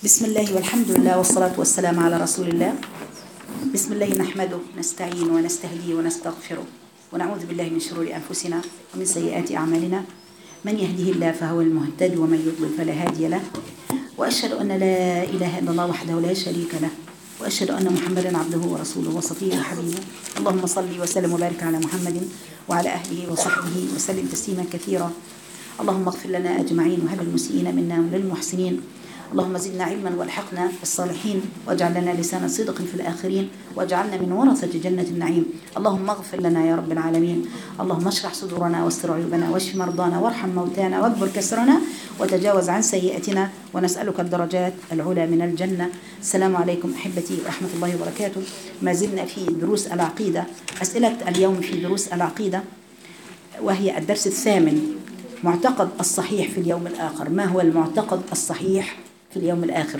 بسم الله والحمد لله والصلاة والسلام على رسول الله بسم الله نحمده نستعين ونستهديه ونستغفره ونعوذ بالله من شرور أنفسنا ومن سيئات أعمالنا من يهده الله فهو المهتد ومن يضلل فلا هادي له وأشهد أن لا إله إلا الله وحده لا شريك له وأشهد أن محمدا عبده ورسوله وصفيه وحبيبه اللهم صل وسلم وبارك على محمد وعلى أهله وصحبه وسلم تسليما كثيرا اللهم اغفر لنا أجمعين وهب المسيئين منا وللمحسنين اللهم زدنا علما والحقنا بالصالحين واجعل لنا لسان صدق في الآخرين واجعلنا من ورثة جنة النعيم اللهم اغفر لنا يا رب العالمين اللهم اشرح صدورنا واستر عيوبنا واشف مرضانا وارحم موتانا واكبر كسرنا وتجاوز عن سيئاتنا ونسألك الدرجات العلى من الجنة السلام عليكم أحبتي ورحمة الله وبركاته ما زلنا في دروس العقيدة أسئلة اليوم في دروس العقيدة وهي الدرس الثامن معتقد الصحيح في اليوم الآخر ما هو المعتقد الصحيح في اليوم الآخر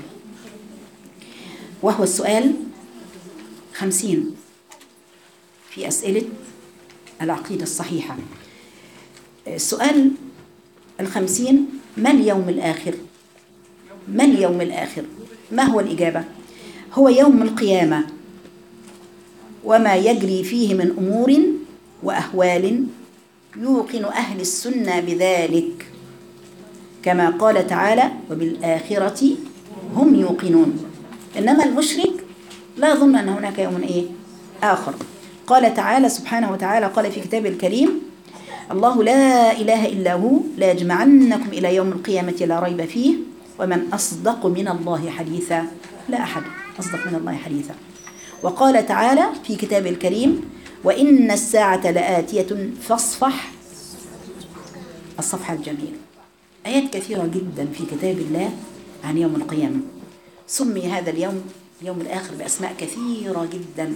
وهو السؤال خمسين في أسئلة العقيدة الصحيحة السؤال الخمسين ما اليوم الآخر ما اليوم الآخر ما هو الإجابة هو يوم القيامة وما يجري فيه من أمور وأهوال يوقن أهل السنة بذلك كما قال تعالى وبالآخرة هم يوقنون إنما المشرك لا يظن أن هناك يوم إيه آخر قال تعالى سبحانه وتعالى قال في كتابه الكريم الله لا إله إلا هو لا يجمعنكم إلى يوم القيامة لا ريب فيه ومن أصدق من الله حديثا لا أحد أصدق من الله حديثا وقال تعالى في كتابه الكريم وإن الساعة لآتية فاصفح الصفحة الجميل آيات كثيرة جدا في كتاب الله عن يوم القيامة سمي هذا اليوم اليوم الآخر بأسماء كثيرة جدا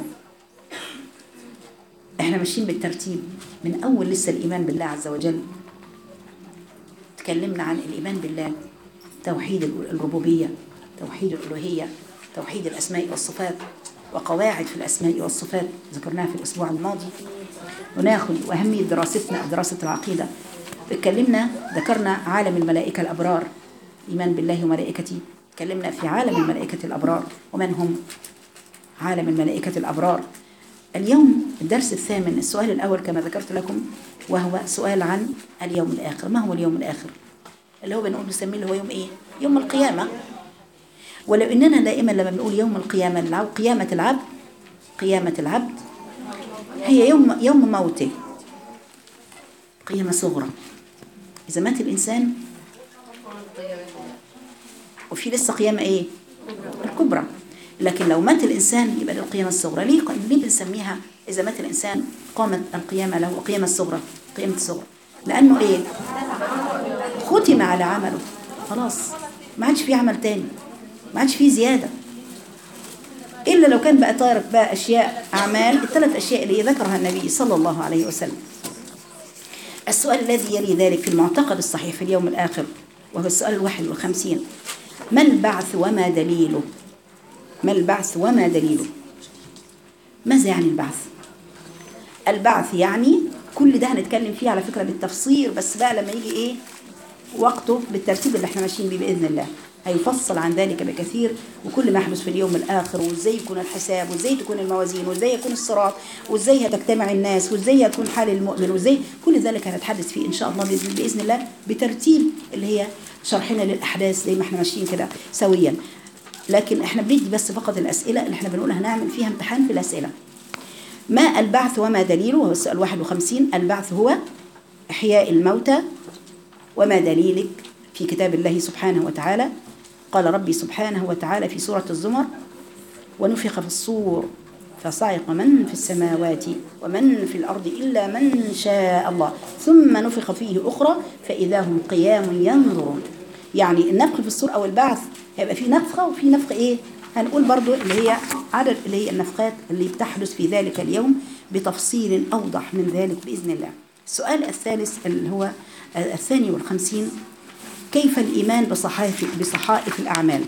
احنا ماشيين بالترتيب من أول لسه الإيمان بالله عز وجل تكلمنا عن الإيمان بالله توحيد الربوبية توحيد الألوهية توحيد الأسماء والصفات وقواعد في الأسماء والصفات ذكرناها في الأسبوع الماضي وناخد وأهمية دراستنا دراسة العقيدة اتكلمنا ذكرنا عالم الملائكة الأبرار إيمان بالله وملائكته اتكلمنا في عالم الملائكة الأبرار ومن هم عالم الملائكة الأبرار اليوم الدرس الثامن السؤال الأول كما ذكرت لكم وهو سؤال عن اليوم الآخر ما هو اليوم الآخر اللي هو بنقول نسميه اللي هو يوم إيه يوم القيامة ولو إننا دائما لما بنقول يوم القيامة قيامة العبد قيامة العبد هي يوم يوم موته قيامة صغرى إذا مات الإنسان وفي لسه قيامة إيه الكبرى لكن لو مات الإنسان يبقى القيامة الصغرى ليه ليه بنسميها إذا مات الإنسان قامت القيامة له القيامة الصغرى قيامة الصغرى لأنه إيه ختم على عمله خلاص ما عادش فيه عمل تاني ما عادش فيه زيادة إلا لو كان بقى طارق بقى أشياء أعمال الثلاث أشياء اللي ذكرها النبي صلى الله عليه وسلم السؤال الذي يلي ذلك في المعتقد الصحيح في اليوم الآخر وهو السؤال الواحد والخمسين ما البعث وما دليله ما البعث وما دليله ماذا يعني البعث البعث يعني كل ده هنتكلم فيه على فكرة بالتفصيل بس بقى لما يجي ايه وقته بالترتيب اللي احنا ماشيين بيه بإذن الله هيفصل عن ذلك بكثير وكل ما يحدث في اليوم الآخر وازاي يكون الحساب وازاي تكون الموازين وازاي يكون الصراط وازاي هتجتمع الناس وازاي يكون حال المؤمن وازاي كل ذلك هنتحدث فيه إن شاء الله بإذن, بإذن الله بترتيب اللي هي شرحنا للأحداث زي ما احنا ماشيين كده سويا لكن احنا بندي بس فقط الأسئلة اللي احنا بنقولها هنعمل فيها امتحان في الأسئلة ما البعث وما دليله وهو السؤال 51 البعث هو إحياء الموتى وما دليلك في كتاب الله سبحانه وتعالى قال ربي سبحانه وتعالى في سورة الزمر ونفخ في الصور فصعق من في السماوات ومن في الأرض إلا من شاء الله ثم نفخ فيه أخرى فإذا هم قيام ينظرون يعني النفخ في الصور أو البعث هيبقى في نفخة وفي نفخ إيه هنقول برضو اللي هي عدد اللي هي النفخات اللي بتحدث في ذلك اليوم بتفصيل أوضح من ذلك بإذن الله السؤال الثالث اللي هو الثاني والخمسين كيف الإيمان بصحائف, بصحائف الأعمال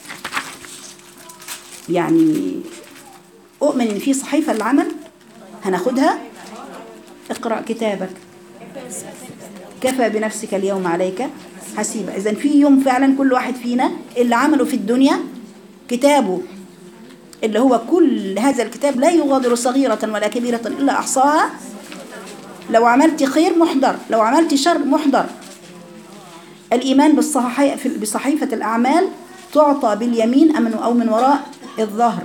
يعني أؤمن إن في صحيفة للعمل هناخدها اقرأ كتابك كفى بنفسك اليوم عليك حسيبة إذا في يوم فعلا كل واحد فينا اللي عمله في الدنيا كتابه اللي هو كل هذا الكتاب لا يغادر صغيرة ولا كبيرة إلا أحصاها لو عملت خير محضر لو عملت شر محضر الإيمان بالصحيح بصحيفة الأعمال تعطى باليمين أم أو من وراء الظهر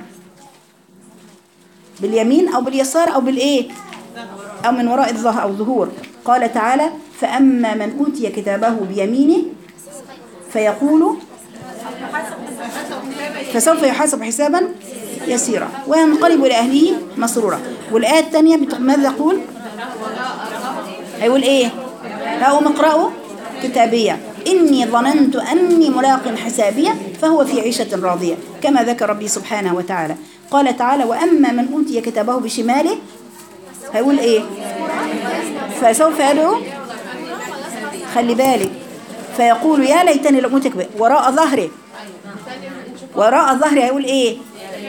باليمين أو باليسار أو بالإيه أو من وراء الظهر أو ظهور قال تعالى فأما من أوتي كتابه بيمينه فيقول فسوف يحاسب حسابا يسيرا وينقلب إلى أهله مسرورا والآية الثانية بت- ماذا يقول هيقول إيه هقوم اقرأوا كتابية إني ظننت أني ملاق حسابية فهو في عيشة راضية كما ذكر ربي سبحانه وتعالى قال تعالى وأما من أوتي كتابه بشماله هيقول إيه فسوف يدعو خلي بالك فيقول يا ليتني لم أوتك به. وراء ظهره وراء ظهره هيقول إيه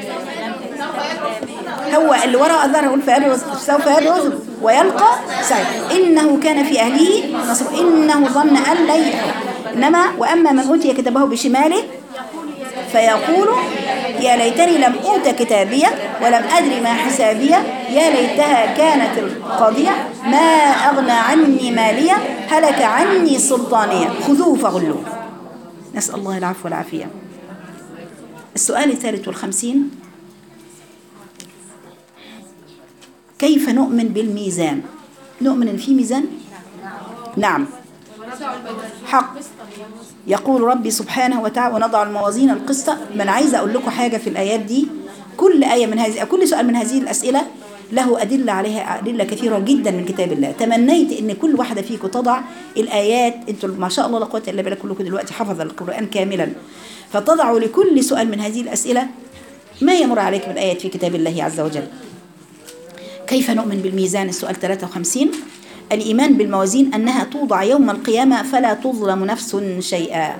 هو اللي وراء ظهره يقول فيدعو سوف يدعو ويلقى سعيد إنه كان في أهله نصر إنه ظن أن لا يحب إنما وأما من أوتي كتابه بشماله فيقول يا ليتني لم أوت كتابية ولم أدري ما حسابية يا ليتها كانت القاضية ما أغنى عني مالية هلك عني سلطانية خذوه فغلوه نسأل الله العفو والعافية السؤال الثالث والخمسين كيف نؤمن بالميزان نؤمن إن في ميزان نعم حق يقول ربي سبحانه وتعالى ونضع الموازين القسط من عايز أقول لكم حاجة في الآيات دي كل آية من هذه كل سؤال من هذه الأسئلة له أدلة عليها أدلة كثيرة جدا من كتاب الله تمنيت إن كل واحدة فيكم تضع الآيات أنتم ما شاء الله لا قوة إلا بالله كلكم دلوقتي حفظ القرآن كاملا فتضعوا لكل سؤال من هذه الأسئلة ما يمر عليك من آيات في كتاب الله عز وجل كيف نؤمن بالميزان السؤال 53 الإيمان بالموازين أنها توضع يوم القيامة فلا تظلم نفس شيئا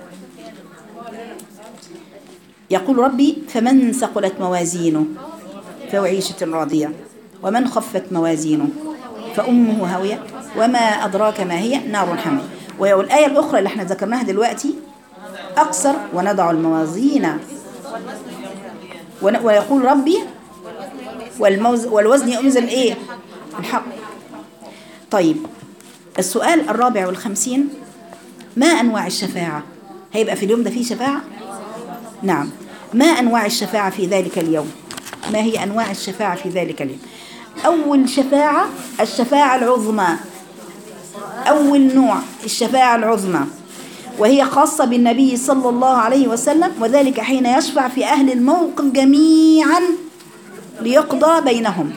يقول ربي فمن ثقلت موازينه فهو عيشة راضية ومن خفت موازينه فأمه هاوية وما أدراك ما هي نار حمية والآية الأخرى اللي احنا ذكرناها دلوقتي أقصر ونضع الموازين ون- ويقول ربي والموز والوزن يؤمز الايه الحق طيب السؤال الرابع والخمسين ما أنواع الشفاعة هيبقى في اليوم ده فيه شفاعة نعم ما أنواع الشفاعة في ذلك اليوم ما هي أنواع الشفاعة في ذلك اليوم أول شفاعة الشفاعة العظمى أول نوع الشفاعة العظمى وهي خاصة بالنبي صلى الله عليه وسلم وذلك حين يشفع في أهل الموقف جميعا ليقضى بينهم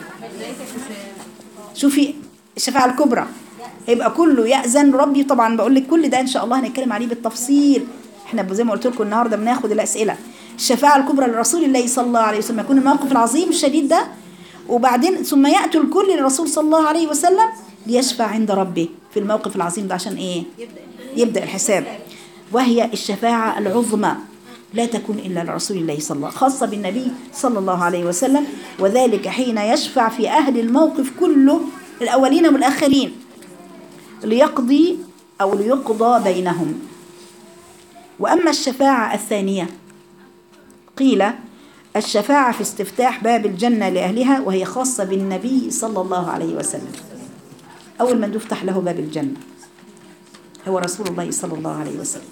شوفي الشفاعة الكبرى هيبقى كله يأذن ربي طبعا بقول لك كل ده إن شاء الله هنتكلم عليه بالتفصيل احنا زي ما قلت لكم النهارده بناخد الأسئلة الشفاعة الكبرى لرسول الله صلى الله عليه وسلم يكون الموقف العظيم الشديد ده وبعدين ثم يأتي الكل للرسول صلى الله عليه وسلم ليشفع عند ربه في الموقف العظيم ده عشان ايه يبدأ الحساب وهي الشفاعة العظمى لا تكون إلا لرسول الله صلى الله خاصة بالنبي صلى الله عليه وسلم وذلك حين يشفع في أهل الموقف كله الأولين والآخرين ليقضي أو ليقضى بينهم وأما الشفاعة الثانية قيل الشفاعة في استفتاح باب الجنة لأهلها وهي خاصة بالنبي صلى الله عليه وسلم أول من يفتح له باب الجنة هو رسول الله صلى الله عليه وسلم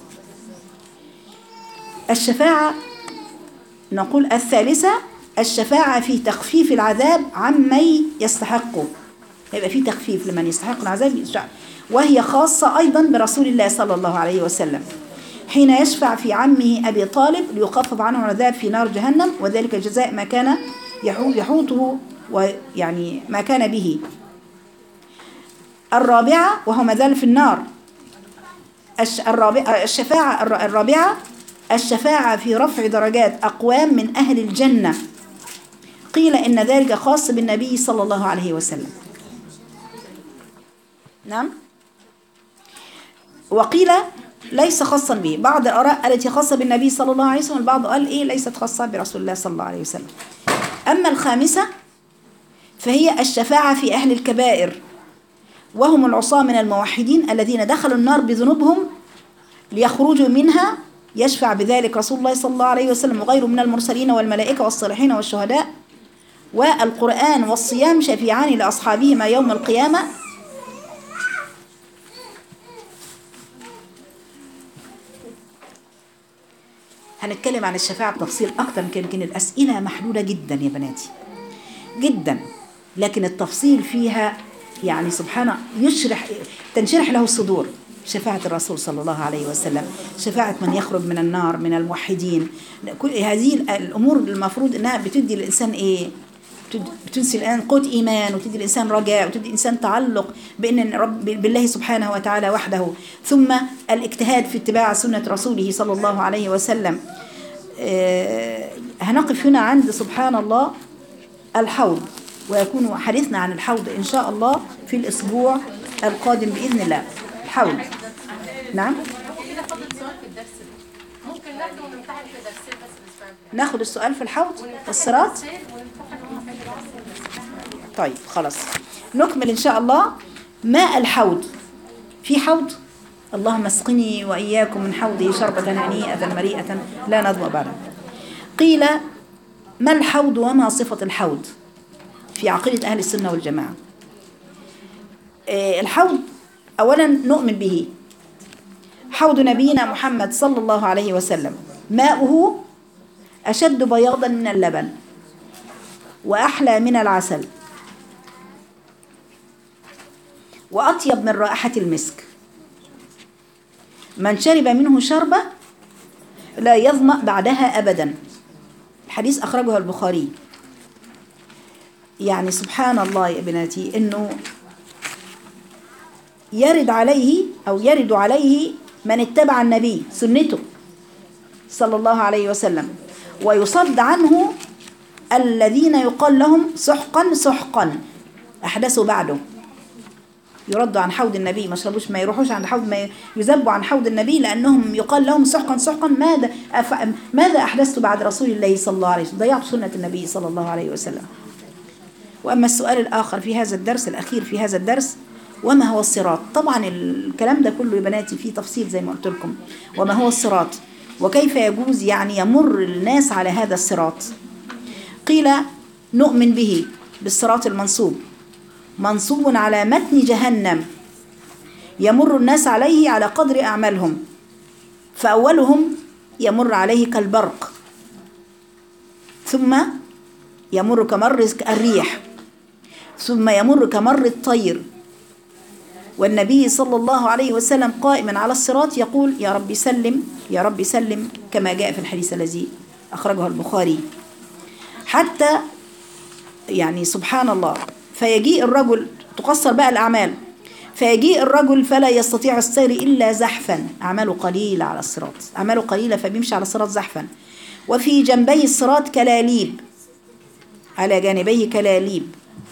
الشفاعة نقول الثالثة الشفاعة في تخفيف العذاب عمن يستحقه يبقى في تخفيف لمن يستحق العذاب يشفع. وهي خاصة أيضا برسول الله صلى الله عليه وسلم حين يشفع في عمه أبي طالب ليخفف عنه العذاب في نار جهنم وذلك جزاء ما كان يحو- يحوطه ويعني ما كان به الرابعة وهو ما زال في النار الش- الرابعة الشفاعة الر- الرابعة الشفاعة في رفع درجات أقوام من أهل الجنة قيل إن ذلك خاص بالنبي صلى الله عليه وسلم نعم وقيل ليس خاصا به بعض الآراء قالت هي خاصة بالنبي صلى الله عليه وسلم البعض قال إيه ليست خاصة برسول الله صلى الله عليه وسلم أما الخامسة فهي الشفاعة في أهل الكبائر وهم العصاة من الموحدين الذين دخلوا النار بذنوبهم ليخرجوا منها يشفع بذلك رسول الله صلى الله عليه وسلم وغيره من المرسلين والملائكة والصالحين والشهداء والقرآن والصيام شفيعان لأصحابهما يوم القيامة هنتكلم عن الشفاعة بتفصيل أكتر يمكن يمكن الأسئلة محدودة جدا يا بناتي جدا لكن التفصيل فيها يعني سبحانه يشرح تنشرح له الصدور شفاعة الرسول صلى الله عليه وسلم شفاعة من يخرج من النار من الموحدين كل هذه الأمور المفروض أنها بتدي الإنسان إيه بتد- بتنسي الآن قوة إيمان وتدي الإنسان رجاء وتدي الإنسان تعلق بأن رب بالله سبحانه وتعالى وحده ثم الاجتهاد في اتباع سنة رسوله صلى الله عليه وسلم آه، هنقف هنا عند سبحان الله الحوض ويكون حديثنا عن الحوض إن شاء الله في الأسبوع القادم بإذن الله الحوض نعم كده فاضل سؤال في الدرس ده ممكن ناخده ونمتحن في درسين بس الاسبوع الجاي ناخد السؤال في الحوض الصراط درسين ونمتحن هما في الدرس طيب خلاص نكمل إن شاء الله ماء الحوض في حوض اللهم اسقني وإياكم من حوضه شربة هنيئة مريئة لا نظمأ بعدها قيل ما الحوض وما صفة الحوض في عقيدة أهل السنة والجماعة آه، الحوض أولا نؤمن به حوض نبينا محمد صلى الله عليه وسلم ماؤه أشد بياضا من اللبن وأحلى من العسل وأطيب من رائحة المسك من شرب منه شربة لا يظمأ بعدها أبدا الحديث أخرجه البخاري يعني سبحان الله يا بناتي إنه يرد عليه أو يرد عليه من اتبع النبي سنته صلى الله عليه وسلم ويصد عنه الذين يقال لهم سحقا سحقا أحدثوا بعده يردوا عن حوض النبي ما يشربوش ما يروحوش عند حوض ما يذبوا عن حوض النبي لأنهم يقال لهم سحقا سحقا ماذا أف... ماذا أحدثت بعد رسول الله صلى الله عليه وسلم ضيعت سنة النبي صلى الله عليه وسلم وأما السؤال الآخر في هذا الدرس الأخير في هذا الدرس وما هو الصراط طبعا الكلام ده كله يا بناتي فيه تفصيل زي ما قلت لكم وما هو الصراط وكيف يجوز يعني يمر الناس على هذا الصراط قيل نؤمن به بالصراط المنصوب منصوب على متن جهنم يمر الناس عليه على قدر أعمالهم فأولهم يمر عليه كالبرق ثم يمر كمر الريح ثم يمر كمر الطير والنبي صلى الله عليه وسلم قائما على الصراط يقول يا رب سلم يا رب سلم كما جاء في الحديث الذي أخرجه البخاري حتى يعني سبحان الله فيجيء الرجل تقصر بقى الأعمال فيجيء الرجل فلا يستطيع السير إلا زحفا أعماله قليلة على الصراط أعماله قليلة فبيمشي على الصراط زحفا وفي جنبي الصراط كلاليب على جانبيه كلاليب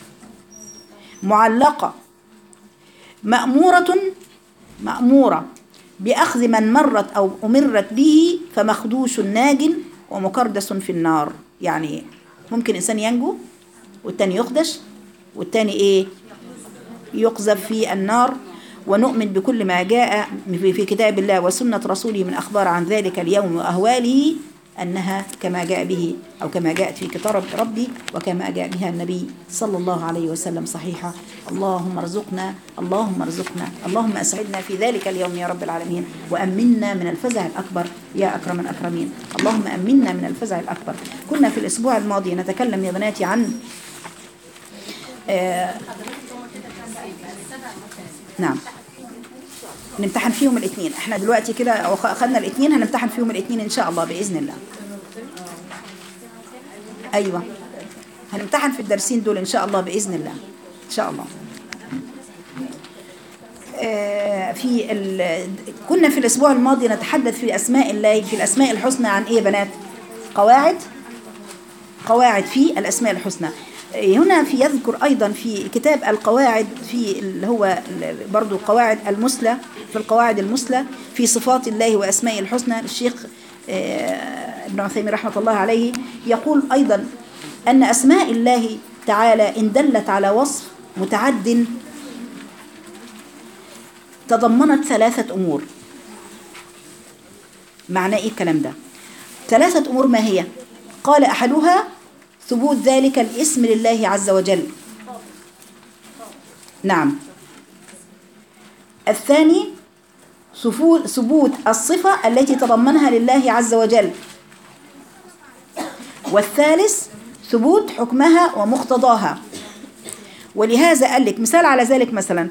معلقة مأمورة مأمورة بأخذ من مرت أو أمرت به فمخدوش ناج ومكردس في النار يعني ممكن إنسان ينجو والتاني يخدش والتاني إيه يقذف في النار ونؤمن بكل ما جاء في كتاب الله وسنة رسوله من أخبار عن ذلك اليوم وأهواله أنها كما جاء به أو كما جاءت في كتاب ربي وكما جاء بها النبي صلى الله عليه وسلم صحيحة اللهم ارزقنا اللهم ارزقنا اللهم أسعدنا في ذلك اليوم يا رب العالمين وأمنا من الفزع الأكبر يا أكرم الأكرمين اللهم أمنا من الفزع الأكبر كنا في الأسبوع الماضي نتكلم يا بناتي عن آه نعم نمتحن فيهم الاثنين احنا دلوقتي كده اخذنا الاثنين هنمتحن فيهم الاثنين ان شاء الله باذن الله ايوه هنمتحن في الدرسين دول ان شاء الله باذن الله ان شاء الله آه في ال... كنا في الاسبوع الماضي نتحدث في اسماء الله في الاسماء الحسنى عن ايه يا بنات قواعد قواعد في الاسماء الحسنى هنا في يذكر أيضا في كتاب القواعد في اللي هو برضو القواعد المثلى في القواعد المثلى في صفات الله وأسمائه الحسنى الشيخ ابن عثيمين رحمة الله عليه يقول أيضا أن أسماء الله تعالى إن دلت على وصف متعد تضمنت ثلاثة أمور معناه ايه الكلام ده ثلاثة امور ما هي قال احدها ثبوت ذلك الاسم لله عز وجل نعم الثاني ثبوت ثبوت الصفة التي تضمنها لله عز وجل والثالث ثبوت حكمها ومقتضاها ولهذا قال لك مثال على ذلك مثلا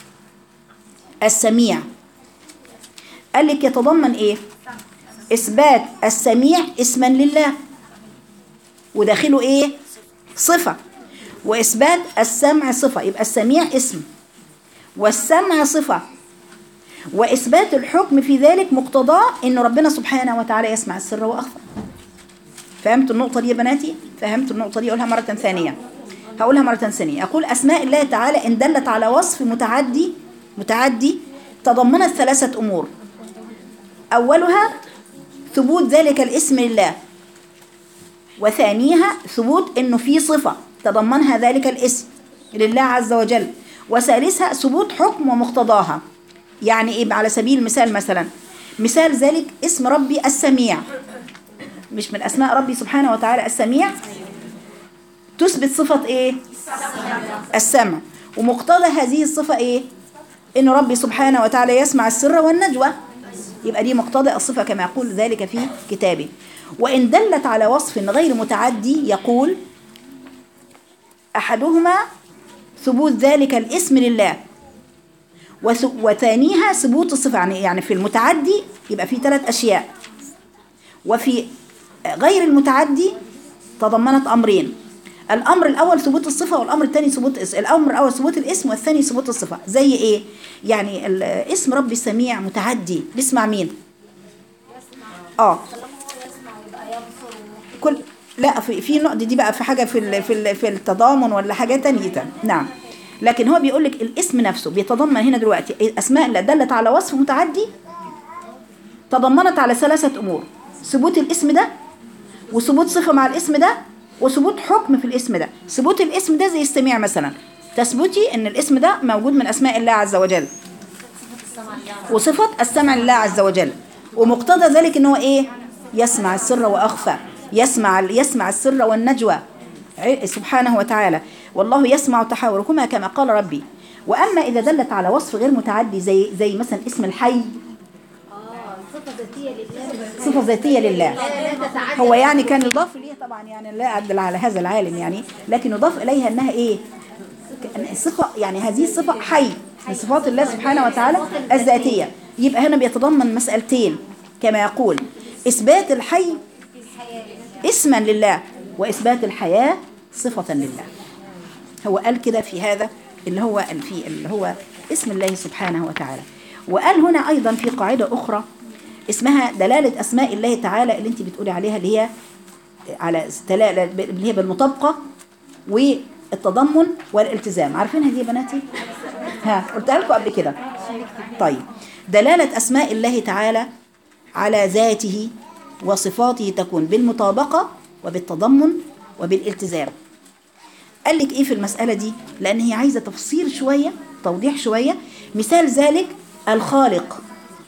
السميع قال لك يتضمن ايه اثبات السميع اسما لله وداخله ايه صفة واثبات السمع صفة يبقى السميع اسم والسمع صفة واثبات الحكم في ذلك مقتضاه ان ربنا سبحانه وتعالى يسمع السر واخفى فهمت النقطة دي يا بناتي فهمت النقطة دي اقولها مرة ثانية هقولها مرة ثانية أقول أسماء الله تعالى إن دلت على وصف متعدي متعدي تضمنت ثلاثة أمور أولها ثبوت ذلك الاسم لله وثانيها ثبوت إنه في صفة تضمنها ذلك الاسم لله عز وجل وثالثها ثبوت حكم ومقتضاها يعني إيه على سبيل المثال مثلا مثال ذلك اسم ربي السميع مش من أسماء ربي سبحانه وتعالى السميع تثبت صفة ايه السمع ومقتضى هذه الصفة ايه ان ربي سبحانه وتعالى يسمع السر والنجوى يبقى دي مقتضى الصفة كما يقول ذلك في كتابه وإن دلت على وصف غير متعدي يقول أحدهما ثبوت ذلك الاسم لله وث- وثانيها ثبوت الصفة يعني يعني في المتعدي يبقى في ثلاث أشياء وفي غير المتعدي تضمنت أمرين الأمر الأول ثبوت الصفة والأمر الثاني ثبوت اس- الأمر الأول ثبوت الاسم والثاني ثبوت الصفة زي إيه؟ يعني ال- اسم ربي السميع متعدي بيسمع مين؟ آه كل لا في في نقطة دي بقى في حاجة في ال في ال في التضامن ولا حاجة تانية نعم لكن هو بيقول لك الاسم نفسه بيتضمن هنا دلوقتي الأسماء اللي دلت على وصف متعدي تضمنت على ثلاثة أمور ثبوت الاسم ده وثبوت صفة مع الاسم ده وثبوت حكم في الاسم ده ثبوت الاسم ده زي السميع مثلا تثبتي ان الاسم ده موجود من اسماء الله عز وجل وصفة السمع لله عز وجل ومقتضى ذلك ان هو ايه يسمع السر واخفى يسمع يسمع السر والنجوى ع- سبحانه وتعالى والله يسمع تحاوركما كما قال ربي واما اذا دلت على وصف غير متعدي زي زي مثلا اسم الحي صفة ذاتية لله صفة ذاتية لله لا تتعدى هو يعني كان يضاف إليها طبعا يعني لا أعدل على هذا العالم يعني لكن يضاف إليها أنها إيه كأن صفة يعني هذه الصفة حي من صفات الله سبحانه وتعالى الذاتية يبقى هنا بيتضمن مسألتين كما يقول إثبات الحي اسما لله وإثبات الحياة صفة لله هو قال كده في هذا اللي هو في اللي هو اسم الله سبحانه وتعالى وقال هنا أيضا في قاعدة أخرى اسمها دلالة أسماء الله تعالى اللي أنت بتقولي عليها اللي هي على دلالة اللي هي بالمطابقة والتضمن والالتزام عارفينها دي يا بناتي؟ ها قلتها لكم قبل كده طيب دلالة أسماء الله تعالى على ذاته وصفاته تكون بالمطابقة وبالتضمن وبالالتزام قال لك ايه في المسألة دي لأن هي عايزة تفسير شوية توضيح شوية مثال ذلك الخالق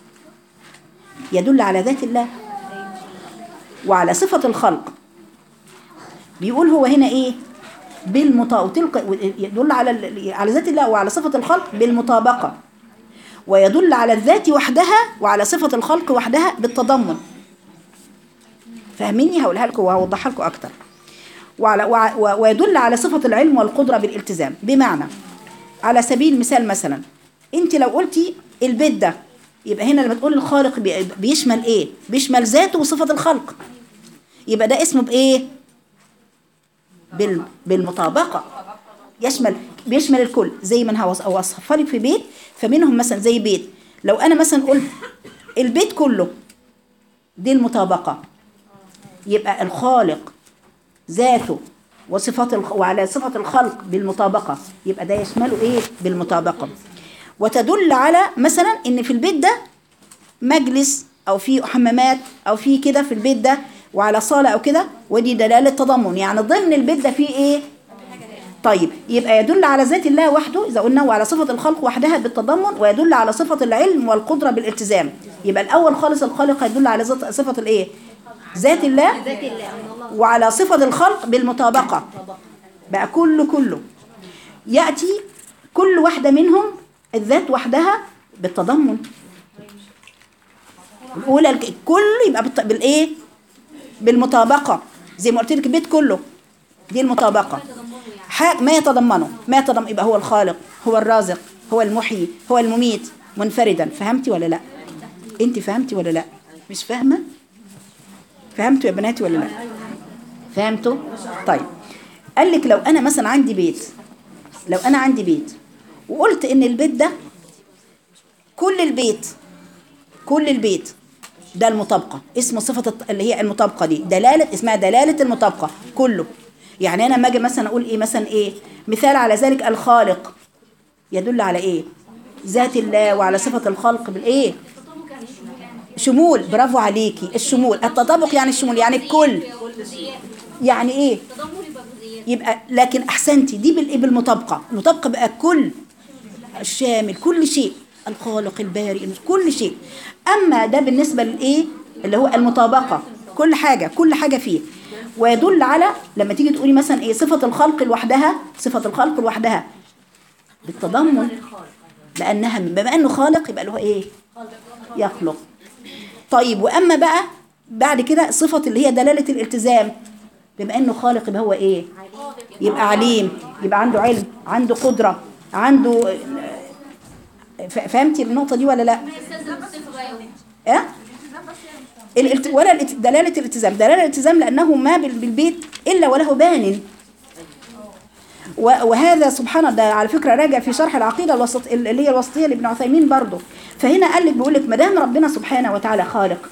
يدل على ذات الله وعلى صفة الخلق بيقول هو هنا ايه بالمطابقة يدل على ال- على ذات الله وعلى صفة الخلق بالمطابقة ويدل على الذات وحدها وعلى صفة الخلق وحدها بالتضمن فاهميني هقولها لكم وهوضحها لكم اكتر وعلى وع- و- ويدل على صفة العلم والقدرة بالالتزام بمعنى على سبيل المثال مثلا انت لو قلتي البيت ده يبقى هنا لما تقول الخالق بي- بيشمل ايه بيشمل ذاته وصفة الخلق يبقى ده اسمه بايه بال بالمطابقة يشمل بيشمل الكل زي ما انا هوص- اوصفها لك في بيت فمنهم مثلا زي بيت لو انا مثلا قلت البيت كله دي المطابقة يبقى الخالق ذاته وصفات الخ... وعلى صفة الخلق بالمطابقة يبقى ده يشمله ايه بالمطابقة وتدل على مثلا ان في البيت ده مجلس او في حمامات او في كده في البيت ده وعلى صالة او كده ودي دلالة تضمن يعني ضمن البيت ده فيه ايه طيب يبقى يدل على ذات الله وحده إذا قلنا وعلى صفة الخلق وحدها بالتضمن ويدل على صفة العلم والقدرة بالالتزام يبقى الأول خالص الخالق يدل على ذات- صفة الإيه؟ ذات الله ذات الله من الله وعلى صفة الخلق بالمطابقة بقى كله كله يأتي كل واحدة منهم الذات وحدها بالتضمن الأولى الك- كل يبقى بالط- بالإيه؟ بالمطابقة زي ما قلت لك البيت كله دي المطابقة حاجة ما يتضمنه ما يتضمن يبقى هو الخالق هو الرازق هو المحيي هو المميت منفردا فهمتي ولا لا انت فهمتي ولا لا مش فاهمة فهمتوا يا بناتي ولا لا فهمتوا طيب قال لك لو انا مثلا عندي بيت لو انا عندي بيت وقلت ان البيت ده كل البيت كل البيت ده المطابقة اسم صفة الت- اللي هي المطابقة دي دلالة اسمها دلالة المطابقة كله يعني أنا لما أجي مثلا أقول إيه مثلا إيه مثال على ذلك الخالق يدل على إيه ذات الله وعلى صفة الخلق بالإيه شمول برافو عليكي الشمول التطابق يعني الشمول يعني الكل يعني إيه يبقى لكن أحسنتي دي بالإيه بالمطابقة المطابقة بقى كل الشامل كل شيء الخالق البارئ كل شيء أما ده بالنسبة للإيه اللي هو المطابقة كل حاجة كل حاجة فيه ويدل على لما تيجي تقولي مثلا إيه صفة الخلق لوحدها صفة الخلق لوحدها بالتضمن لأنها بما أنه خالق يبقى اللي هو إيه يخلق طيب وأما بقى بعد كده صفة اللي هي دلالة الالتزام بما أنه خالق يبقى هو إيه يبقى عليم يبقى عنده علم عنده قدرة عنده ف- فهمتي النقطة دي ولا لا؟ اه الالت... ولا الالت... دلالة الالتزام دلالة الالتزام لأنه ما بال- بالبيت إلا وله بان و... وهذا سبحان الله ده على فكرة راجع في شرح العقيدة الوسط اللي هي الوسطية لابن عثيمين برضه فهنا قال لك بيقول لك ما دام ربنا سبحانه وتعالى خالق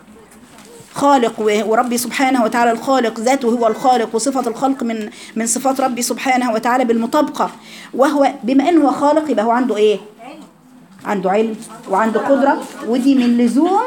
خالق و- وربي سبحانه وتعالى الخالق ذاته هو الخالق وصفة الخلق من من صفات ربي سبحانه وتعالى بالمطابقة وهو بما انه هو خالق يبقى هو عنده ايه عنده علم وعنده قدرة ودي من لزوم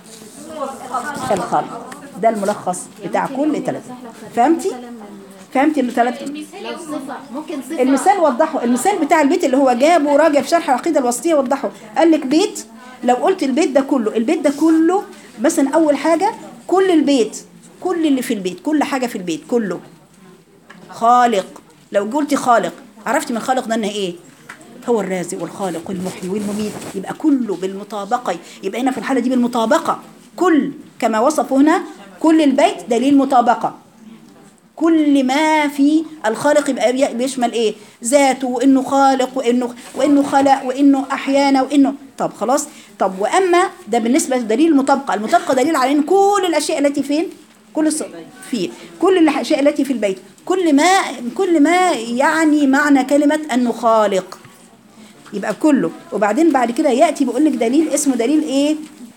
الخلق ده الملخص بتاع كل ثلاثة فهمتي فهمتي الثلاثة لو صفة ممكن صفة المثال وضحه المثال بتاع البيت اللي هو جابه راجع في شرح العقيده الوسطيه وضحه قال لك بيت لو قلت البيت ده كله البيت ده كله مثلا اول حاجه كل البيت كل اللي في البيت كل حاجه في البيت كله خالق لو قلتي خالق عرفتي من خالق ده انه ايه هو الرازق والخالق والمحيي والمميت يبقى كله بالمطابقه يبقى هنا في الحاله دي بالمطابقه كل كما وصفوا هنا كل البيت دليل مطابقه كل ما في الخالق يبقى بي- بيشمل ايه ذاته وانه خالق وانه وانه خلق وانه احيانا وانه طب خلاص طب واما ده بالنسبه لدليل المطابقه المطابقه دليل على ان كل الاشياء التي فين كل الص- في كل الاشياء التي في البيت كل ما كل ما يعني معنى كلمه انه خالق يبقى كله وبعدين بعد كده ياتي بيقول لك دليل اسمه دليل ايه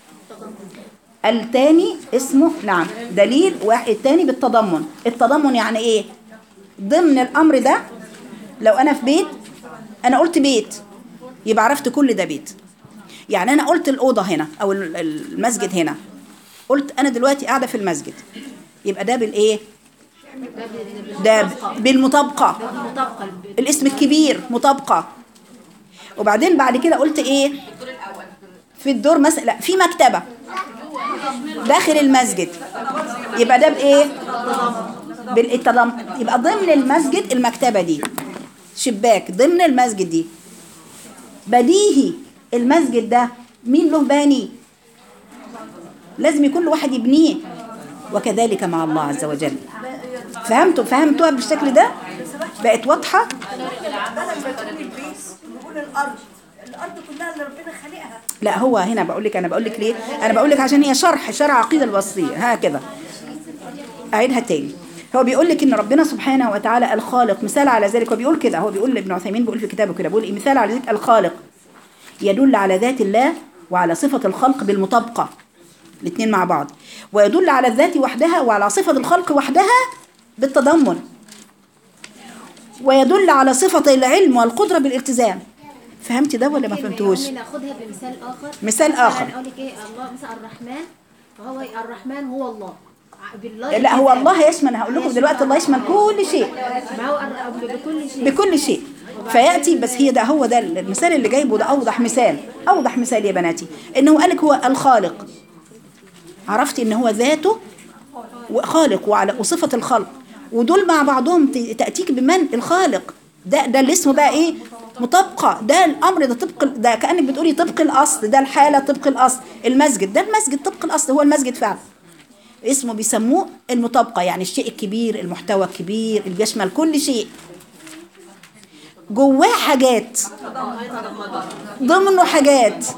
التاني اسمه نعم دليل واحد التاني بالتضمن التضمن يعني ايه ضمن الامر ده لو انا في بيت انا قلت بيت يبقى عرفت كل ده بيت يعني انا قلت الاوضه هنا او ال- المسجد هنا قلت انا دلوقتي قاعده في المسجد يبقى ده بالايه ده ب- بالمطابقه مطابقة الاسم الكبير مطابقه وبعدين بعد كده قلت ايه في الدور مثلا لا في مكتبه داخل المسجد يبقى ده بايه بالتضم يبقى ضمن المسجد المكتبه دي شباك ضمن المسجد دي بديهي المسجد ده مين له باني لازم يكون له واحد يبنيه وكذلك مع الله عز وجل فهمتوا فهمتوها بالشكل ده بقت واضحه نقول الارض الارض كلها اللي ربنا خلقها لا هو هنا بقول لك انا بقول لك ليه انا بقول لك عشان هي شرح شرح عقيده الوصيه هكذا اعيدها تاني هو بيقول لك ان ربنا سبحانه وتعالى الخالق مثال على ذلك هو بيقول كده هو بيقول لابن عثيمين بيقول في كتابه كده بيقول إيه؟ مثال على ذلك الخالق يدل على ذات الله وعلى صفه الخلق بالمطابقه الاثنين مع بعض ويدل على الذات وحدها وعلى صفه الخلق وحدها بالتضمن ويدل على صفه العلم والقدره بالالتزام فهمتي ده ولا ما فهمتوش ممكن ناخدها بمثال آخر مثال آخر. أقول لك إيه الله مثلا الرحمن فهو الرحمن هو الله بالله لا هو الله يشمل هقول لكم دلوقتي الله يشمل كل شيء ما هو قبل بكل شيء بكل شيء فياتي بس هي ده هو ده المثال اللي جايبه ده اوضح مثال اوضح مثال يا بناتي انه قالك هو الخالق عرفتي ان هو ذاته وخالق وعلى وصفه الخلق ودول مع بعضهم ت- تاتيك بمن الخالق ده ده اللي اسمه بقى ايه مطابقه ده الامر ده طبق ال- ده كانك بتقولي طبق الاصل ده الحاله طبق الاصل المسجد ده المسجد طبق الاصل هو المسجد فعلا اسمه بيسموه المطابقه يعني الشيء الكبير المحتوى الكبير اللي بيشمل كل شيء جواه حاجات ضمنه حاجات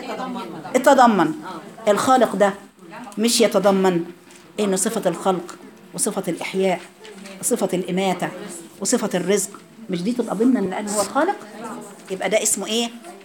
اتضمن الخالق ده مش يتضمن انه صفة الخلق وصفة الإحياء وصفة الإماتة وصفة الرزق مش دي تبقى ضمنا لأن هو الخالق يبقى ده اسمه ايه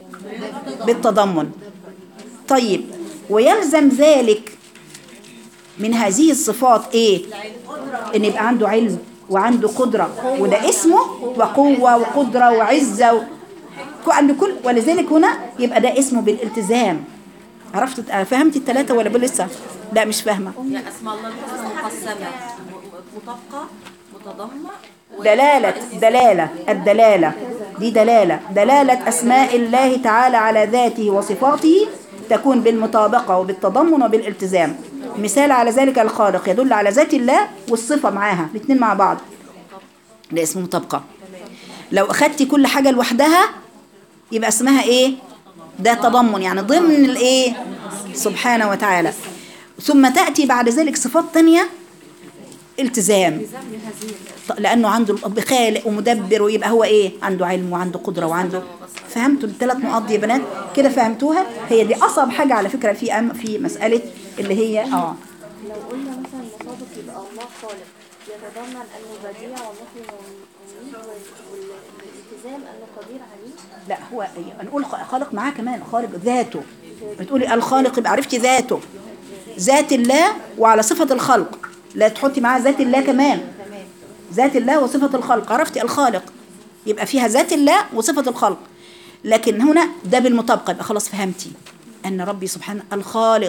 بالتضمن طيب ويلزم ذلك من هذه الصفات ايه ان يبقى عنده علم وعنده قدرة وده اسمه وقوة وقدرة وعزة و... عنده كل ولذلك هنا يبقى ده اسمه بالالتزام عرفت فهمت الثلاثة ولا بل لسه لا مش فاهمة هي اسماء الله الحسنى مقسمه مطابقه متضمه دلالة دلالة الدلالة دي دلالة دلالة أسماء الله تعالى على ذاته وصفاته تكون بالمطابقة وبالتضمن وبالالتزام مثال على ذلك الخالق يدل على ذات الله والصفة معاها الاثنين مع بعض ده اسمه مطابقة لو أخدتي كل حاجة لوحدها يبقى اسمها ايه ده تضمن يعني ضمن الايه سبحانه وتعالى ثم تأتي بعد ذلك صفات تانية التزام ط- لانه عنده الاب خالق ومدبر ويبقى هو ايه عنده علم وعنده قدره وعنده فهمتوا الثلاث نقاط دي يا بنات كده فهمتوها هي دي اصعب حاجه على فكره في أم في مساله اللي هي اه لو قلنا مثلا المطابق يبقى الله خالق يتضمن انه بديع ومحيي ومميت وال- والالتزام انه قدير عليه لا هو نقول خ- خالق معاه كمان خالق ذاته بتقولي الخالق يبقى عرفتي ذاته ذات الله وعلى صفه الخلق لا تحطي معاه ذات الله كمان ذات الله وصفه الخلق عرفتي الخالق يبقى فيها ذات الله وصفه الخلق لكن هنا ده بالمطابقه يبقى خلاص فهمتي ان ربي سبحانه الخالق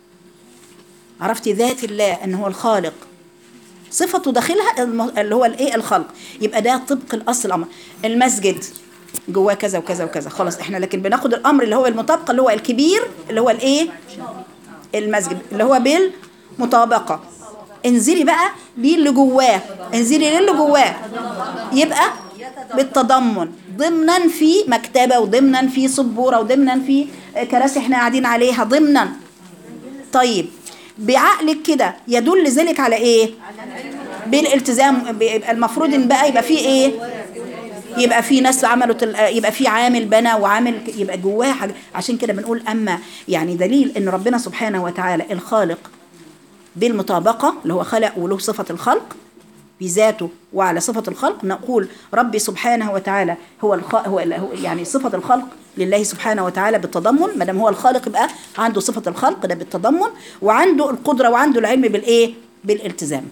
عرفتي ذات الله ان هو الخالق صفته داخلها الم- اللي هو الايه الخلق يبقى ده طبق الاصل الامر المسجد جواه كذا وكذا وكذا خلاص احنا لكن بناخد الامر اللي هو المطابقه اللي هو الكبير اللي هو الايه المسجد اللي هو بالمطابقه انزلي بقى بيه اللي جواه انزلي للي جواه يبقى بالتضمن ضمنا في مكتبه وضمنا في سبوره وضمنا في كراسي احنا قاعدين عليها ضمنا طيب بعقلك كده يدل ذلك على ايه بالالتزام بيبقى المفروض ان بقى يبقى في ايه يبقى في ناس عملوا تل... يبقى في عامل بنى وعامل ك- يبقى جواه حاجه عشان كده بنقول اما يعني دليل ان ربنا سبحانه وتعالى الخالق بالمطابقه اللي هو خلق وله صفه الخلق بذاته وعلى صفة الخلق نقول ربي سبحانه وتعالى هو الخ... هو ال- هو يعني صفة الخلق لله سبحانه وتعالى بالتضمن ما دام هو الخالق يبقى عنده صفة الخلق ده بالتضمن وعنده القدرة وعنده العلم بالايه؟ بالالتزام.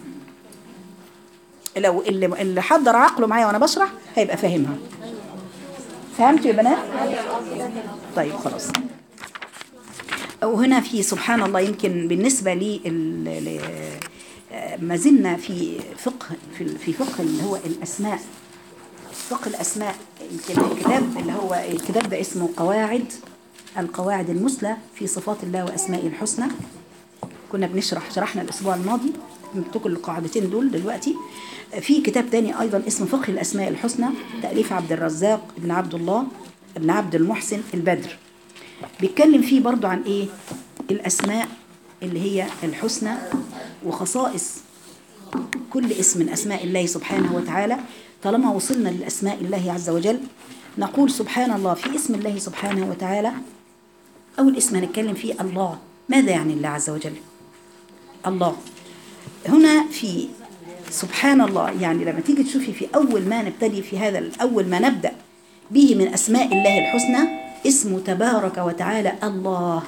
لو اللي اللي حضر عقله معايا وانا بشرح هيبقى فاهمها. فهمتوا يا بنات؟ طيب خلاص. وهنا في سبحان الله يمكن بالنسبة لي ال- ل- آه، ما زلنا في فقه في في فقه اللي هو الأسماء فقه الأسماء يمكن الكتاب اللي هو الكتاب ده اسمه قواعد القواعد المثلى في صفات الله وأسمائه الحسنى كنا بنشرح شرحنا الأسبوع الماضي نمتكم القاعدتين دول دلوقتي في كتاب تاني أيضا اسمه فقه الأسماء الحسنى تأليف عبد الرزاق بن عبد الله بن عبد المحسن البدر بيتكلم فيه برضو عن ايه الاسماء اللي هي الحسنى وخصائص كل اسم من اسماء الله سبحانه وتعالى طالما وصلنا لاسماء الله عز وجل نقول سبحان الله في اسم الله سبحانه وتعالى اول اسم هنتكلم فيه الله ماذا يعني الله عز وجل الله هنا في سبحان الله يعني لما تيجي تشوفي في أول ما نبتدي في هذا أول ما نبدأ به من أسماء الله الحسنى اسمه تبارك وتعالى الله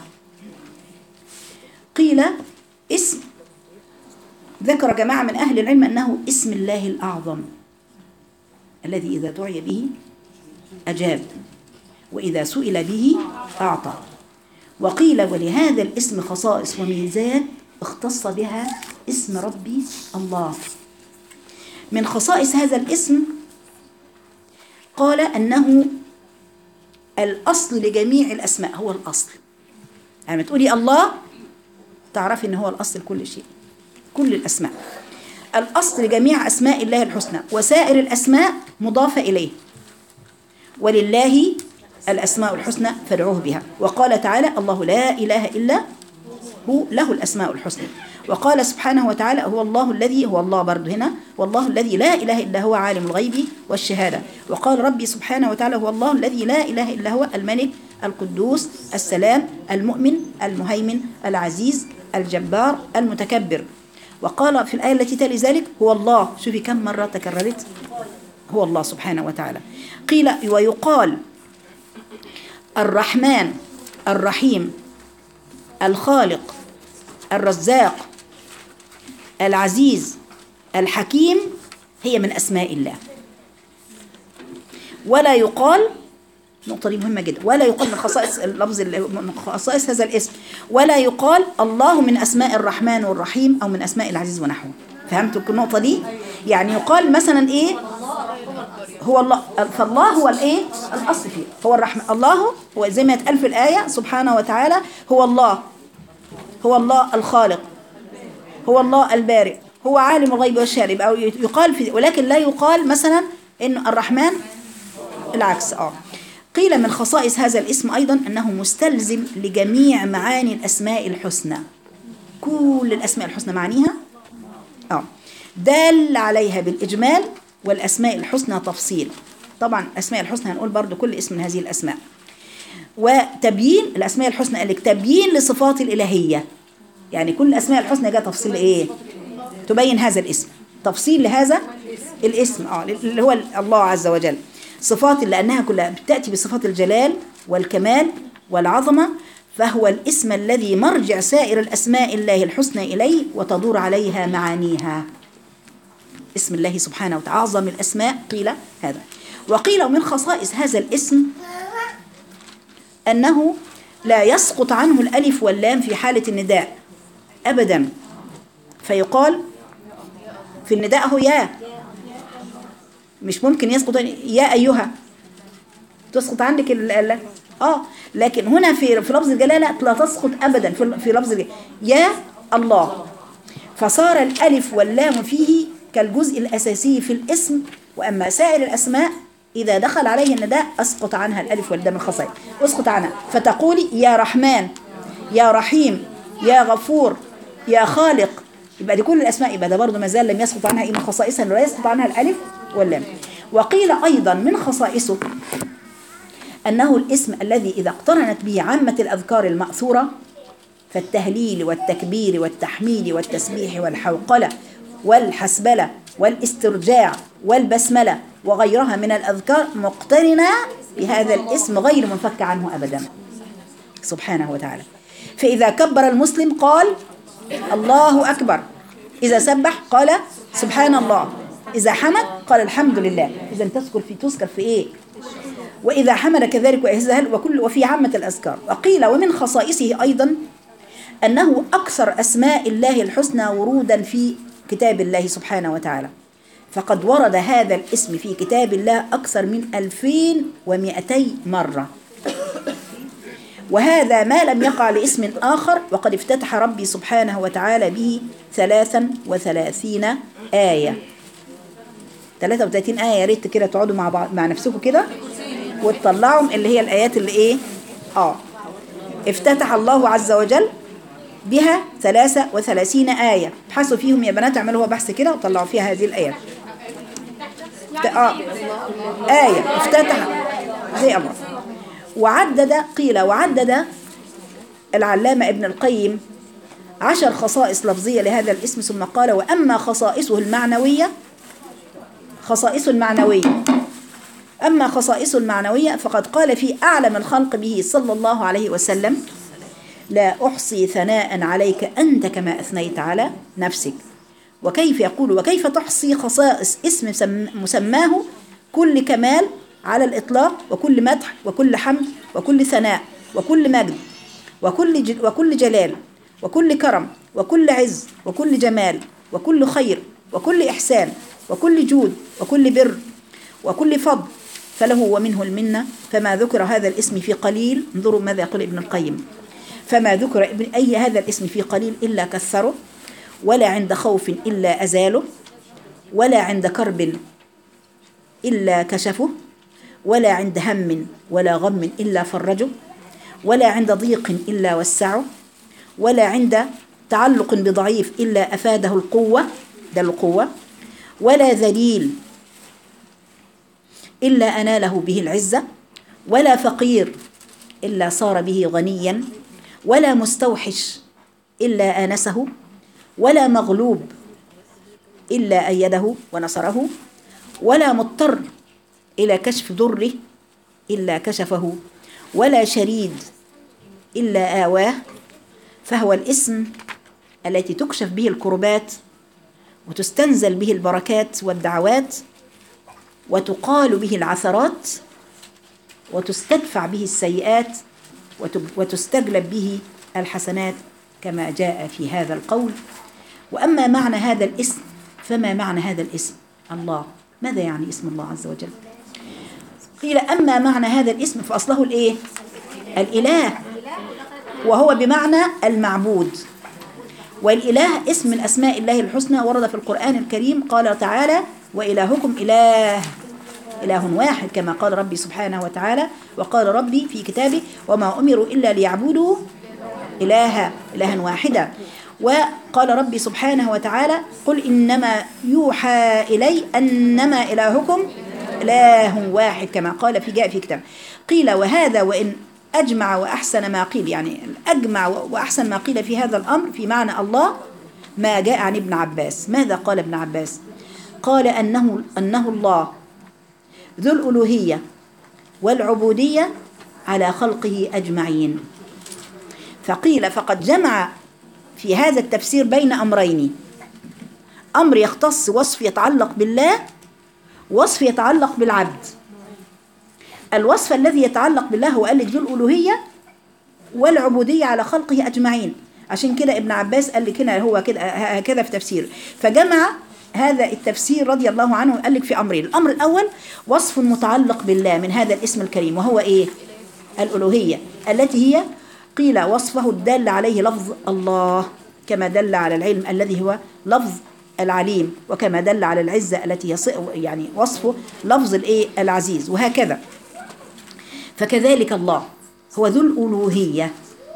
قيل اسم ذكر جماعة من أهل العلم أنه اسم الله الأعظم الذي إذا دعي به أجاب وإذا سئل به أعطى وقيل ولهذا الاسم خصائص وميزات اختص بها اسم ربي الله من خصائص هذا الاسم قال أنه الأصل لجميع الأسماء هو الأصل يعني لما تقولي الله تعرفي ان هو الاصل لكل شيء كل الاسماء الاصل لجميع اسماء الله الحسنى وسائر الاسماء مضافه اليه ولله الاسماء الحسنى فادعوه بها وقال تعالى الله لا اله الا هو له الاسماء الحسنى وقال سبحانه وتعالى هو الله الذي هو الله برضه هنا والله الذي لا اله الا هو عالم الغيب والشهاده وقال ربي سبحانه وتعالى هو الله الذي لا اله الا هو الملك القدوس السلام المؤمن المهيمن العزيز الجبار المتكبر وقال في الآية التي تلي ذلك هو الله شوفي كم مرة تكررت هو الله سبحانه وتعالى قيل ويقال الرحمن الرحيم الخالق الرزاق العزيز الحكيم هي من أسماء الله ولا يقال النقطة دي مهمة جدا ولا يقال من خصائص اللفظ من خصائص هذا الاسم ولا يقال الله من أسماء الرحمن والرحيم أو من أسماء العزيز ونحوه فهمتوا النقطة دي؟ يعني يقال مثلا إيه؟ هو الله فالله هو الإيه؟ الأصل فيه هو الرحمن الله هو زي ما يتقال في الآية سبحانه وتعالى هو الله هو الله الخالق هو الله البارئ هو عالم الغيب والشهادة يبقى يقال في ولكن لا يقال مثلا إن الرحمن العكس اه قيل من خصائص هذا الاسم أيضا أنه مستلزم لجميع معاني الأسماء الحسنى كل الأسماء الحسنى معانيها آه دال عليها بالإجمال والأسماء الحسنى تفصيل طبعا الأسماء الحسنى هنقول برضو كل اسم من هذه الأسماء وتبيين الأسماء الحسنى قال لك تبيين لصفات الإلهية يعني كل الأسماء الحسنى جاء تفصيل إيه تبين هذا الاسم تفصيل لهذا الاسم اه اللي هو الله عز وجل صفات لأنها كلها بتأتي بصفات الجلال والكمال والعظمة فهو الاسم الذي مرجع سائر الأسماء الله الحسنى إليه وتدور عليها معانيها اسم الله سبحانه وتعالى أعظم الأسماء قيل هذا وقيل من خصائص هذا الاسم أنه لا يسقط عنه الألف واللام في حالة النداء أبدا فيقال في النداء هو يا مش ممكن يسقط يا أيها تسقط عندك ال ال اه لكن هنا في في لفظ الجلالة لا تسقط أبدا في في لفظ الجلالة يا الله فصار الألف واللام فيه كالجزء الأساسي في الاسم وأما سائر الأسماء إذا دخل عليه النداء أسقط عنها الألف واللام الخصائص أسقط عنها فتقولي يا رحمن يا رحيم يا غفور يا خالق يبقى دي كل الأسماء يبقى ده برضه ما زال لم يسقط عنها إيه من خصائصها لا يسقط عنها الألف واللام وقيل أيضا من خصائصه أنه الاسم الذي إذا اقترنت به عامة الأذكار المأثورة فالتهليل والتكبير والتحميد والتسبيح والحوقلة والحسبلة والاسترجاع والبسملة وغيرها من الأذكار مقترنة بهذا الاسم غير منفك عنه أبدا سبحانه وتعالى فإذا كبر المسلم قال الله أكبر إذا سبح قال سبحان الله إذا حمد قال الحمد لله إذا تذكر في تذكر في إيه وإذا حمد كذلك وإهزهل وكل وفي عامة الأذكار وقيل ومن خصائصه أيضا أنه أكثر أسماء الله الحسنى ورودا في كتاب الله سبحانه وتعالى فقد ورد هذا الاسم في كتاب الله أكثر من 2200 مرة وهذا ما لم يقع لاسم آخر وقد افتتح ربي سبحانه وتعالى به ثلاثا وثلاثين آية 33 آية يا ريت كده تقعدوا مع بعض مع نفسكم كده وتطلعوا اللي هي الآيات اللي إيه آه افتتح الله عز وجل بها 33 آية ابحثوا فيهم يا بنات اعملوا بحث كده وطلعوا فيها هذه الآيات آه آية افتتح زي الله وعدد قيل وعدد العلامة ابن القيم عشر خصائص لفظية لهذا الاسم ثم قال وأما خصائصه المعنوية خصائص المعنوية أما خصائص المعنوية فقد قال في أعلم الخلق به صلى الله عليه وسلم لا أحصي ثناء عليك أنت كما أثنيت على نفسك وكيف يقول وكيف تحصي خصائص اسم مسماه كل كمال على الإطلاق وكل مدح وكل حمد وكل ثناء وكل مجد وكل وكل جلال وكل كرم وكل عز وكل جمال وكل خير وكل إحسان وكل جود وكل بر وكل فضل فله ومنه المنة فما ذكر هذا الاسم في قليل انظروا ماذا يقول ابن القيم فما ذكر ابن أي هذا الاسم في قليل إلا كثره ولا عند خوف إلا أزاله ولا عند كرب إلا كشفه ولا عند هم ولا غم إلا فرجه ولا عند ضيق إلا وسعه ولا عند تعلق بضعيف إلا أفاده القوة ده القوة ولا ذليل إلا أناله به العزة ولا فقير إلا صار به غنيا ولا مستوحش إلا آنسه ولا مغلوب إلا أيده ونصره ولا مضطر إلى كشف ضره إلا كشفه ولا شريد إلا آواه فهو الاسم التي تكشف به الكربات وتستنزل به البركات والدعوات وتقال به العثرات وتستدفع به السيئات وتب- وتستجلب به الحسنات كما جاء في هذا القول وأما معنى هذا الاسم فما معنى هذا الاسم الله ماذا يعني اسم الله عز وجل قيل أما معنى هذا الاسم فأصله الإيه الإله وهو بمعنى المعبود والإله اسم من أسماء الله الحسنى ورد في القرآن الكريم قال تعالى وإلهكم إله إله واحد كما قال ربي سبحانه وتعالى وقال ربي في كتابه وما أمروا إلا ليعبدوا إلها إلها واحدا وقال ربي سبحانه وتعالى قل إنما يوحى إلي أنما إلهكم إله واحد كما قال في جاء في كتاب قيل وهذا وإن أجمع وأحسن ما قيل يعني أجمع وأحسن ما قيل في هذا الأمر في معنى الله ما جاء عن ابن عباس ماذا قال ابن عباس قال أنه, أنه الله ذو الألوهية والعبودية على خلقه أجمعين فقيل فقد جمع في هذا التفسير بين أمرين أمر يختص وصف يتعلق بالله وصف يتعلق بالعبد الوصف الذي يتعلق بالله هو قال لك ذو الألوهية والعبودية على خلقه أجمعين عشان كده ابن عباس قال لك هنا هو كده هكذا في تفسير فجمع هذا التفسير رضي الله عنه قال لك في أمرين الأمر الأول وصف متعلق بالله من هذا الاسم الكريم وهو إيه الألوهية التي هي قيل وصفه الدال عليه لفظ الله كما دل على العلم الذي هو لفظ العليم وكما دل على العزة التي هي ص- يعني وصفه لفظ الإيه العزيز وهكذا فكذلك الله هو ذو الألوهية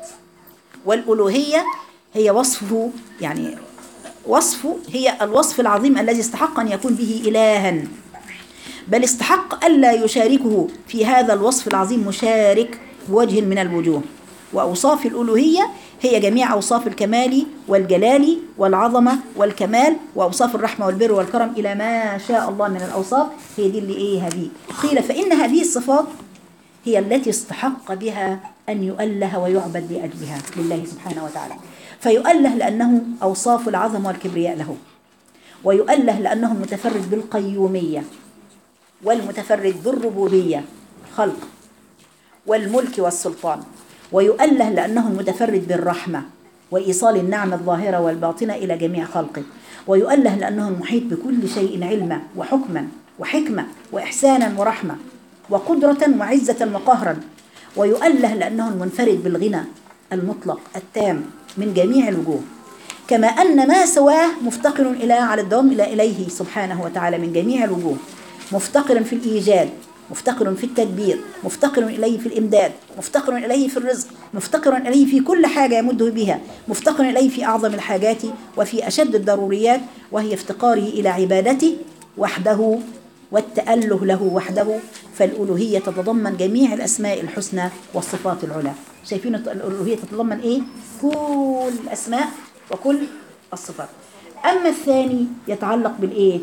والألوهية هي وصفه يعني وصفه هي الوصف العظيم الذي استحق أن يكون به إلها بل استحق ألا يشاركه في هذا الوصف العظيم مشارك بوجه من الوجوه وأوصاف الألوهية هي جميع أوصاف الكمال والجلال والعظمة والكمال وأوصاف الرحمة والبر والكرم إلى ما شاء الله من الأوصاف هي دي اللي إيه هذه قيل فإن هذه الصفات هي التي استحق بها أن يؤله ويعبد لأجلها لله سبحانه وتعالى فيؤله لأنه أوصاف العظمة والكبرياء له ويؤله لأنه المتفرد بالقيومية والمتفرد بالربوبية خلق والملك والسلطان ويؤله لأنه المتفرد بالرحمة وإيصال النعم الظاهرة والباطنة إلى جميع خلقه ويؤله لأنه المحيط بكل شيء علما وحكما وحكمة وإحسانا ورحمة وقدرة وعزة وقهرا ويؤله لأنه المنفرد بالغنى المطلق التام من جميع الوجوه كما أن ما سواه مفتقر إلى على الدوام إلى إليه سبحانه وتعالى من جميع الوجوه مفتقر في الإيجاد مفتقر في التدبير مفتقر إليه في الإمداد مفتقر إليه في الرزق مفتقر إليه في كل حاجة يمده بها مفتقر إليه في أعظم الحاجات وفي أشد الضروريات وهي افتقاره إلى عبادته وحده والتأله له وحده فالألوهية تتضمن جميع الأسماء الحسنى والصفات العلى شايفين الألوهية تتضمن إيه؟ كل الأسماء وكل الصفات أما الثاني يتعلق بالإيه؟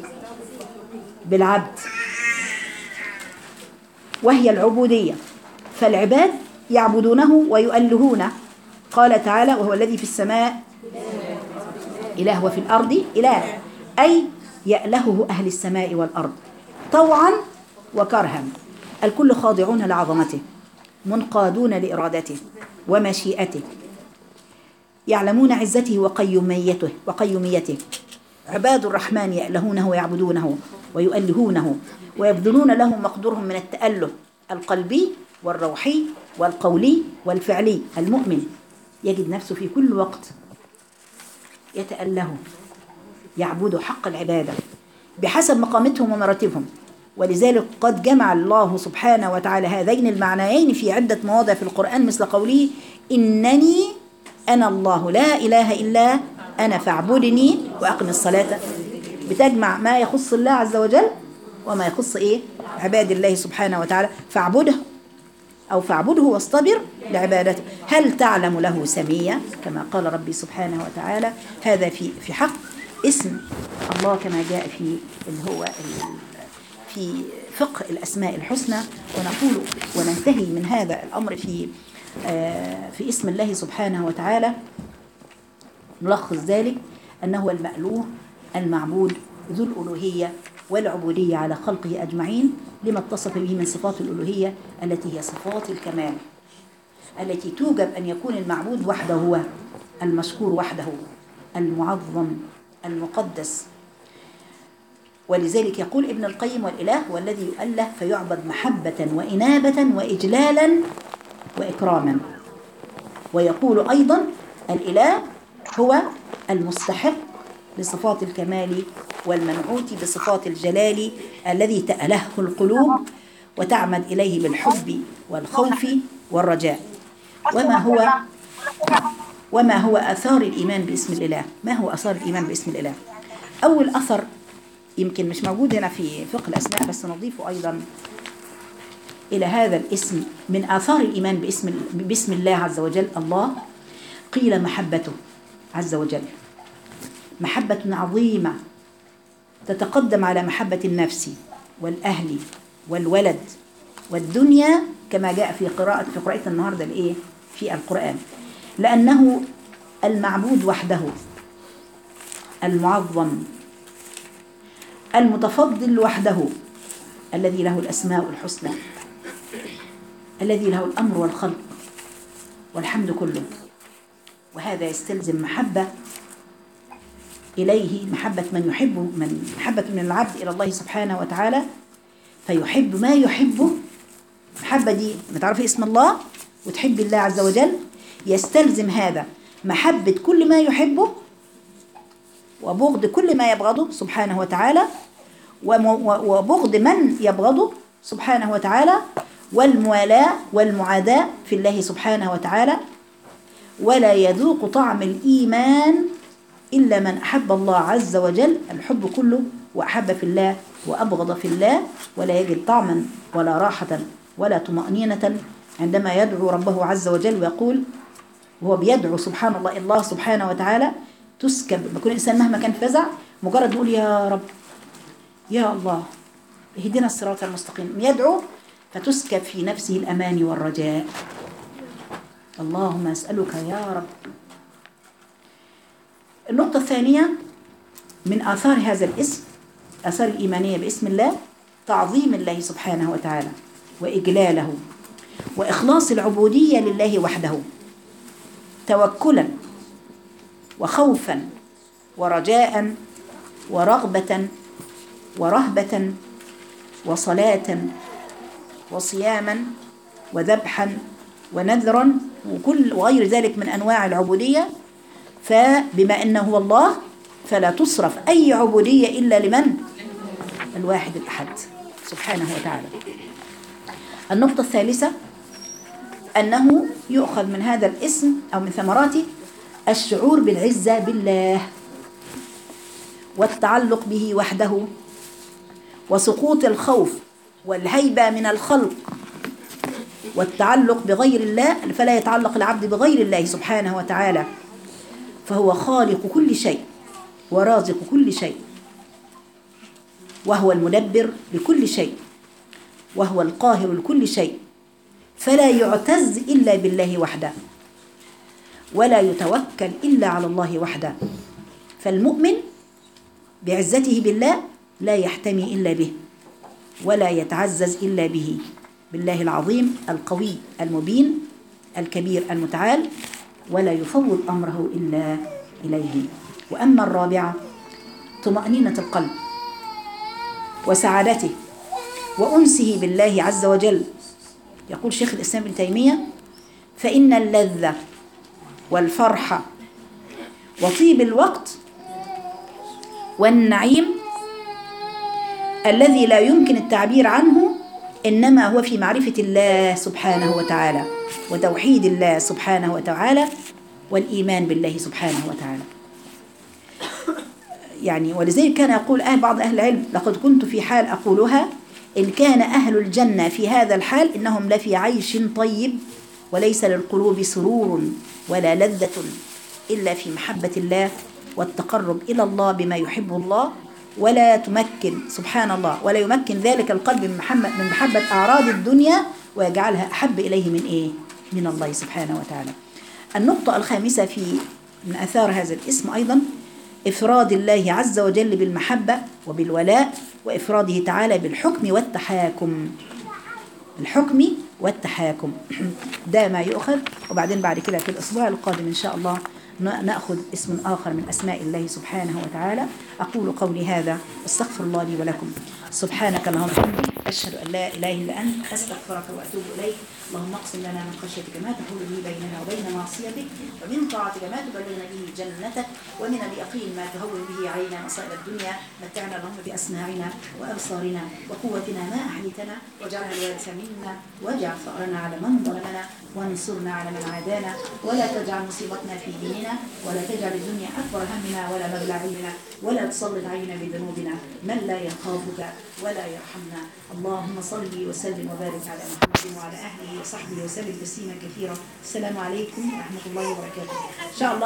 بالعبد وهي العبودية فالعباد يعبدونه ويؤلهونه قال تعالى وهو الذي في السماء إله وفي الأرض إله أي يألهه أهل السماء والأرض طوعا وكرها الكل خاضعون لعظمته منقادون لإرادته ومشيئته يعلمون عزته وقيوميته وقيوميته عباد الرحمن يألهونه ويعبدونه ويؤلهونه ويبذلون له مقدورهم من التأله القلبي والروحي والقولي والفعلي المؤمن يجد نفسه في كل وقت يتأله يعبد حق العبادة بحسب مقامتهم ومراتبهم ولذلك قد جمع الله سبحانه وتعالى هذين المعنيين في عدة مواضع في القرآن مثل قوله إنني أنا الله لا إله إلا أنا فاعبدني وأقم الصلاة بتجمع ما يخص الله عز وجل وما يخص إيه عباد الله سبحانه وتعالى فاعبده أو فاعبده واصطبر لعبادته هل تعلم له سمية كما قال ربي سبحانه وتعالى هذا في في حق اسم الله كما جاء في اللي هو ال- في فقه الأسماء الحسنى ونقول وننتهي من هذا الأمر في آه، في اسم الله سبحانه وتعالى نلخص ذلك أنه هو المألوه المعبود ذو الألوهية والعبودية على خلقه أجمعين لما اتصف به من صفات الألوهية التي هي صفات الكمال التي توجب أن يكون المعبود وحده هو المشكور وحده المعظم المقدس ولذلك يقول ابن القيم والإله هو الذي يؤله فيعبد محبة وإنابة وإجلالا وإكراما ويقول أيضا الإله هو المستحق لصفات الكمال والمنعوت بصفات الجلال الذي تألهه القلوب وتعمد إليه بالحب والخوف والرجاء وما هو وما هو أثار الإيمان باسم الإله ما هو أثار الإيمان باسم الإله أول أثر يمكن مش موجود هنا في فقه الأسماء بس نضيفه أيضا إلى هذا الاسم من آثار الإيمان باسم, باسم الله عز وجل الله قيل محبته عز وجل محبة عظيمة تتقدم على محبة النفس والأهل والولد والدنيا كما جاء في قراءة في قراءة النهاردة الإيه في القرآن لأنه المعبود وحده المعظم المتفضل وحده الذي له الأسماء الحسنى الذي له الأمر والخلق والحمد كله وهذا يستلزم محبة إليه محبة من يحبه من محبة من العبد إلى الله سبحانه وتعالى فيحب ما يحبه محبة دي بتعرفي اسم الله وتحب الله عز وجل يستلزم هذا محبة كل ما يحبه وبغض كل ما يبغضه سبحانه وتعالى وم- و- وبغض من يبغضه سبحانه وتعالى والموالاة والمعاداة في الله سبحانه وتعالى ولا يذوق طعم الإيمان إلا من أحب الله عز وجل الحب كله وأحب في الله وأبغض في الله ولا يجد طعما ولا راحة ولا طمأنينة عندما يدعو ربه عز وجل ويقول وهو بيدعو سبحان الله الله سبحانه وتعالى تسكب لما يكون الإنسان مهما كان فزع مجرد يقول يا رب يا الله اهدنا الصراط المستقيم يدعو فتسكب في نفسه الأمان والرجاء اللهم أسألك يا رب النقطة الثانية من آثار هذا الاسم آثار الإيمانية باسم الله تعظيم الله سبحانه وتعالى وإجلاله وإخلاص العبودية لله وحده توكلا وخوفا ورجاء ورغبة ورهبة وصلاة وصياما وذبحا ونذرا وكل وغير ذلك من أنواع العبودية فبما أنه هو الله فلا تصرف أي عبودية إلا لمن؟ الواحد الأحد سبحانه وتعالى النقطة الثالثة أنه يؤخذ من هذا الاسم أو من ثمراته الشعور بالعزة بالله والتعلق به وحده وسقوط الخوف والهيبة من الخلق والتعلق بغير الله فلا يتعلق العبد بغير الله سبحانه وتعالى فهو خالق كل شيء ورازق كل شيء وهو المدبر لكل شيء وهو القاهر لكل شيء فلا يعتز إلا بالله وحده ولا يتوكل إلا على الله وحده فالمؤمن بعزته بالله لا يحتمي إلا به ولا يتعزز إلا به بالله العظيم القوي المبين الكبير المتعال ولا يفوض أمره إلا إليه وأما الرابعة طمأنينة القلب وسعادته وأنسه بالله عز وجل يقول شيخ الإسلام ابن تيمية فإن اللذة والفرحة وطيب الوقت والنعيم الذي لا يمكن التعبير عنه إنما هو في معرفة الله سبحانه وتعالى وتوحيد الله سبحانه وتعالى والإيمان بالله سبحانه وتعالى يعني ولذلك كان يقول أهل بعض أهل العلم لقد كنت في حال أقولها إن كان أهل الجنة في هذا الحال إنهم لفي عيش طيب وليس للقلوب سرور ولا لذة إلا في محبة الله والتقرب إلى الله بما يحب الله ولا تمكن سبحان الله ولا يمكن ذلك القلب من محبة, من محبة أعراض الدنيا ويجعلها أحب إليه من إيه؟ من الله سبحانه وتعالى النقطة الخامسة في من أثار هذا الاسم أيضا إفراد الله عز وجل بالمحبة وبالولاء وإفراده تعالى بالحكم والتحاكم الحكم والتحاكم ده ما يؤخذ وبعدين بعد كده في الأسبوع القادم إن شاء الله ن- نأخذ اسم آخر من أسماء الله سبحانه وتعالى أقول قولي هذا استغفر الله لي ولكم سبحانك اللهم وبحمدك أشهد أن لا إله إلا أنت أستغفرك وأتوب إليك اللهم اقسم لنا من خشيتك ما تحول به بيننا وبين معصيتك ومن طاعتك ما تبلغنا به جنتك ومن اليقين ما تهون به علينا مصائب الدنيا متعنا اللهم بأسماعنا وأبصارنا وقوتنا ما أحييتنا واجعلها الوارث منا واجعل ثأرنا على من ظلمنا وانصرنا على من عادانا ولا تجعل مصيبتنا في ديننا ولا تجعل الدنيا أكبر همنا ولا مبلغ علمنا ولا تسلط علينا بذنوبنا من لا يخافك ولا يرحمنا اللهم صل وسلم وبارك على محمد وعلى أهله وصحبه وسلم تسليما كثيرا السلام عليكم ورحمة الله وبركاته إن شاء الله